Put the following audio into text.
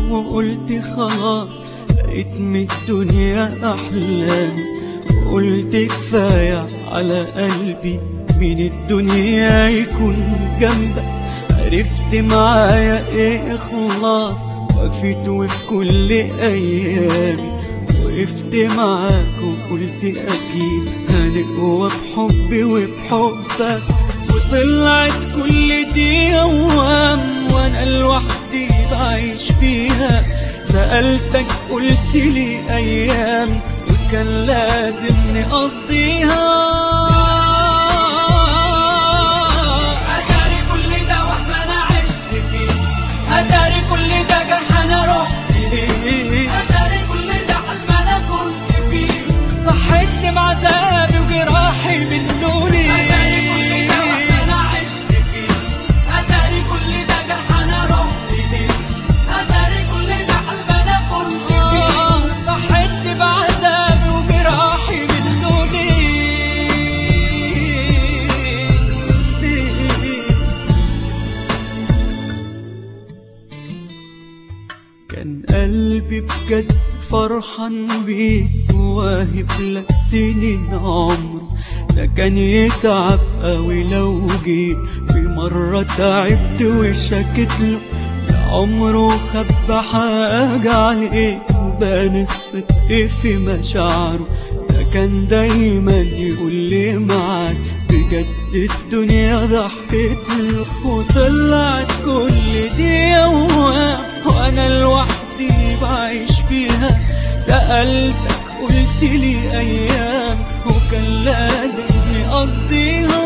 وقلت خلاص بقيت من الدنيا أحلامي وقلت كفاية على قلبي من الدنيا يكون جنبك عرفت معايا ايه اخلاص وقفت وفي كل ايامي وقفت معاك وقلت اكيد هنقوى بحبي وبحبك وطلعت كل دي اوهام وانا لوحدي بعيش فيها سألتك قلت لي ايام وكان لازم نقضيها اتاري كل ده وهم انا عشت فيه اتاري كل ده جرح انا رحت ليه اتاري كل ده حلم انا كنت فيه صحتني بعذابي وجراحي منه ليه اتاري كل ده وهم انا عشت فيه اتاري كل ده جرح انا رحت ليه اتاري كل ده حلم انا كنت فيه آه، صحتني بعذابي وجراحي منه ليه كان قلبي بجد فرحان بيك واهب لك سنين عمر ده كان يتعب قوي لو جيت في مرة تعبت وشكت له ده عمره خبى حاجة عليك وبان الصدق في مشاعره ده كان دايما يقول لي معاك بجد الدنيا ضحكت له وطلعت كل دي اوهام وانا لوحدي بعيش فيها سألتك قلت لي ايام وكان لازم نقضيها